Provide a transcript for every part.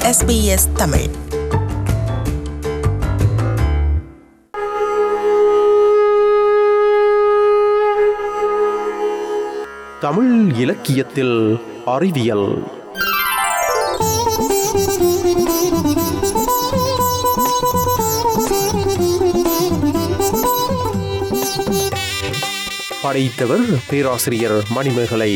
SBS Tamil Tamil இலக்கியத்தில் அறிவியல் படைத்தவர் பேராசிரியர் மணிமேகலை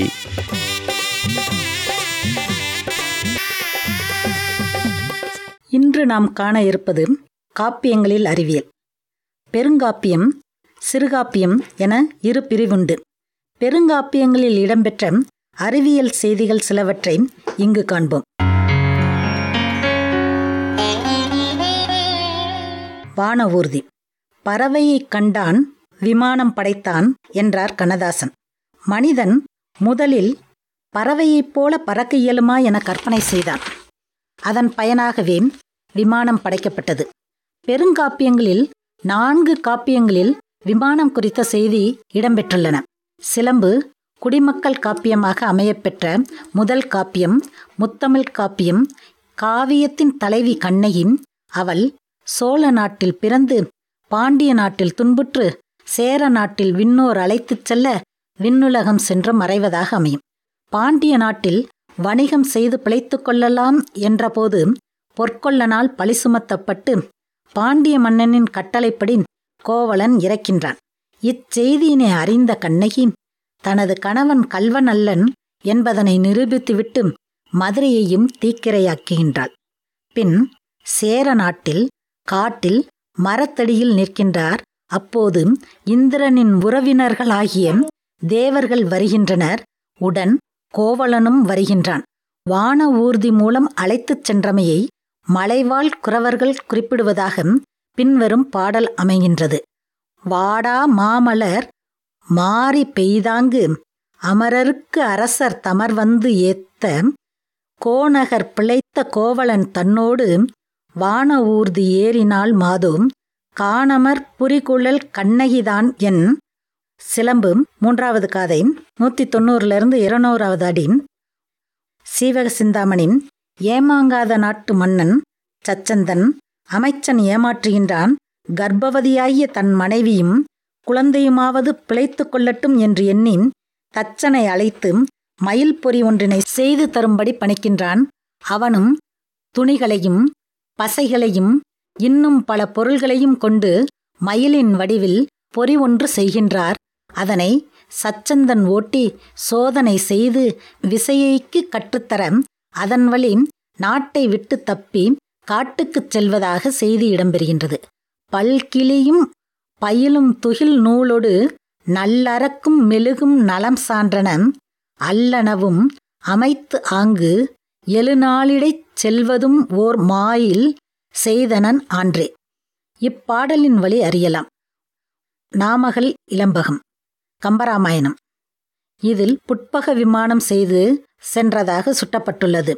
இன்று நாம் காண இருப்பது காப்பியங்களில் அறிவியல் பெருங்காப்பியம் சிறுகாப்பியம் என இரு பிரிவுண்டு பெருங்காப்பியங்களில் இடம்பெற்ற அறிவியல் செய்திகள் சிலவற்றை இங்கு காண்போம் வான ஊர்தி பறவையைக் கண்டான் விமானம் படைத்தான் என்றார் கண்ணதாசன் மனிதன் முதலில் பறவையைப் போல பறக்க இயலுமா என கற்பனை செய்தான் அதன் பயனாகவே விமானம் படைக்கப்பட்டது பெருங்காப்பியங்களில் நான்கு காப்பியங்களில் விமானம் குறித்த செய்தி இடம்பெற்றுள்ளன சிலம்பு குடிமக்கள் காப்பியமாக அமையப்பெற்ற முதல் காப்பியம் முத்தமிழ் காப்பியம் காவியத்தின் தலைவி கண்ணகி அவள் சோழ நாட்டில் பிறந்து பாண்டிய நாட்டில் துன்புற்று சேர நாட்டில் விண்ணோர் அழைத்துச் செல்ல விண்ணுலகம் சென்று மறைவதாக அமையும் பாண்டிய நாட்டில் வணிகம் செய்து பிழைத்துக் கொள்ளலாம் என்றபோது பொற்கொள்ளனால் பழி சுமத்தப்பட்டு பாண்டிய மன்னனின் கட்டளைப்படி கோவலன் இறக்கின்றான் இச்செய்தியினை அறிந்த கண்ணகி தனது கணவன் கல்வன் அல்லன் என்பதனை நிரூபித்துவிட்டு மதுரையையும் தீக்கிரையாக்குகின்றாள் பின் சேர நாட்டில் காட்டில் மரத்தடியில் நிற்கின்றார் அப்போது இந்திரனின் உறவினர்களாகிய தேவர்கள் வருகின்றனர் உடன் கோவலனும் வருகின்றான் வான ஊர்தி மூலம் அழைத்துச் சென்றமையை மலைவாழ் குறவர்கள் குறிப்பிடுவதாக பின்வரும் பாடல் அமைகின்றது வாடா மாமலர் மாறி பெய்தாங்கு அமரருக்கு அரசர் தமர் வந்து ஏத்த கோநகர் பிழைத்த கோவலன் தன்னோடு வான ஊர்தி ஏறினால் மாதோம் காணமர் புரிகுழல் கண்ணகிதான் என் சிலம்பு மூன்றாவது காதை நூற்றி தொண்ணூறுலேருந்து இருநூறாவது அடி சீவக சிந்தாமணி ஏமாங்காத நாட்டு மன்னன் சச்சந்தன் அமைச்சன் ஏமாற்றுகின்றான் கர்ப்பவதியாகிய தன் மனைவியும் குழந்தையுமாவது பிழைத்துக் கொள்ளட்டும் என்று எண்ணி தச்சனை அழைத்து மயில் பொறி ஒன்றினை செய்து தரும்படி பணிக்கின்றான் அவனும் துணிகளையும் பசைகளையும் இன்னும் பல பொருள்களையும் கொண்டு மயிலின் வடிவில் பொறி ஒன்று செய்கின்றார் அதனை சச்சந்தன் ஓட்டி சோதனை செய்து விசையைக்கு கற்றுத்தர அதன் வழி நாட்டை விட்டு தப்பி காட்டுக்குச் செல்வதாக செய்தி இடம்பெறுகின்றது பல்கிளியும் பயிலும் துகில் நூலொடு நல்லறக்கும் மெழுகும் நலம் சான்றன அல்லனவும் அமைத்து ஆங்கு எழுநாளிடைச் செல்வதும் ஓர் மாயில் செய்தனன் ஆன்றே இப்பாடலின் வழி அறியலாம் நாமகள் இளம்பகம் கம்பராமாயணம் இதில் புட்பக விமானம் செய்து சென்றதாக சுட்டப்பட்டுள்ளது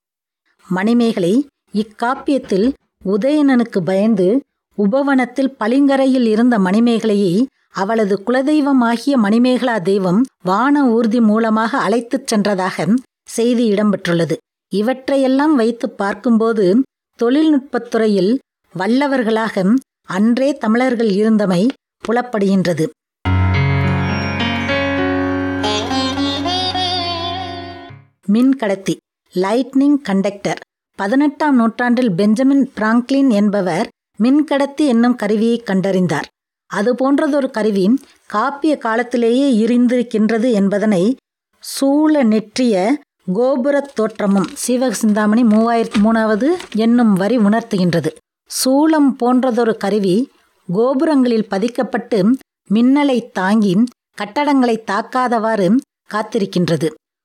மணிமேகலை இக்காப்பியத்தில் உதயணனுக்கு பயந்து உபவனத்தில் பளிங்கரையில் இருந்த மணிமேகலையை அவளது குலதெய்வமாகிய மணிமேகலா தெய்வம் வான ஊர்தி மூலமாக அழைத்துச் சென்றதாக செய்தி இடம்பெற்றுள்ளது இவற்றையெல்லாம் வைத்து பார்க்கும்போது தொழில்நுட்பத் துறையில் வல்லவர்களாக அன்றே தமிழர்கள் இருந்தமை புலப்படுகின்றது மின்கடத்தி லைட்னிங் கண்டக்டர் பதினெட்டாம் நூற்றாண்டில் பெஞ்சமின் பிராங்க்லின் என்பவர் மின்கடத்தி என்னும் கருவியை கண்டறிந்தார் அது போன்றதொரு கருவி காப்பிய காலத்திலேயே இருந்திருக்கின்றது என்பதனை சூழ நெற்றிய கோபுரத் தோற்றமும் சீவக சிந்தாமணி மூவாயிரத்தி மூணாவது என்னும் வரி உணர்த்துகின்றது சூளம் போன்றதொரு கருவி கோபுரங்களில் பதிக்கப்பட்டு மின்னலை தாங்கி கட்டடங்களை தாக்காதவாறு காத்திருக்கின்றது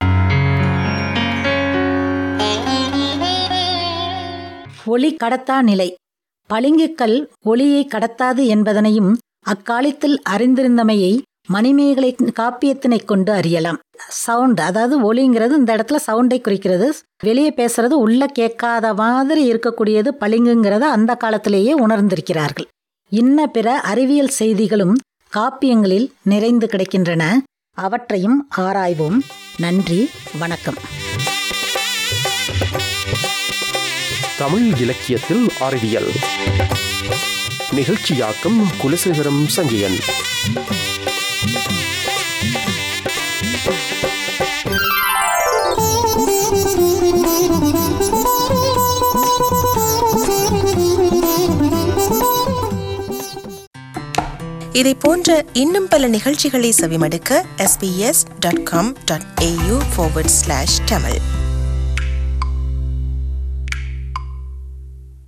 ஒளி கடத்தா நிலை பளிங்குக்கல் ஒளியை கடத்தாது என்பதனையும் அக்காலத்தில் அறிந்திருந்தமையை மணிமேகலை காப்பியத்தினை கொண்டு அறியலாம் சவுண்ட் அதாவது ஒளிங்கிறது இந்த இடத்துல சவுண்டை குறிக்கிறது வெளியே பேசுறது உள்ள கேட்காத மாதிரி இருக்கக்கூடியது பளிங்குங்கிறத அந்த காலத்திலேயே உணர்ந்திருக்கிறார்கள் இன்ன பிற அறிவியல் செய்திகளும் காப்பியங்களில் நிறைந்து கிடக்கின்றன அவற்றையும் ஆராய்வோம் நன்றி வணக்கம் தமிழ் இலக்கியத்தில் அறிவியல் நிகழ்ச்சியாக்கம் குலசேகரம் சஞ்சயன் இதை போன்ற இன்னும் பல நிகழ்ச்சிகளை செவிமடுக்க sbs.com.au forward slash tamil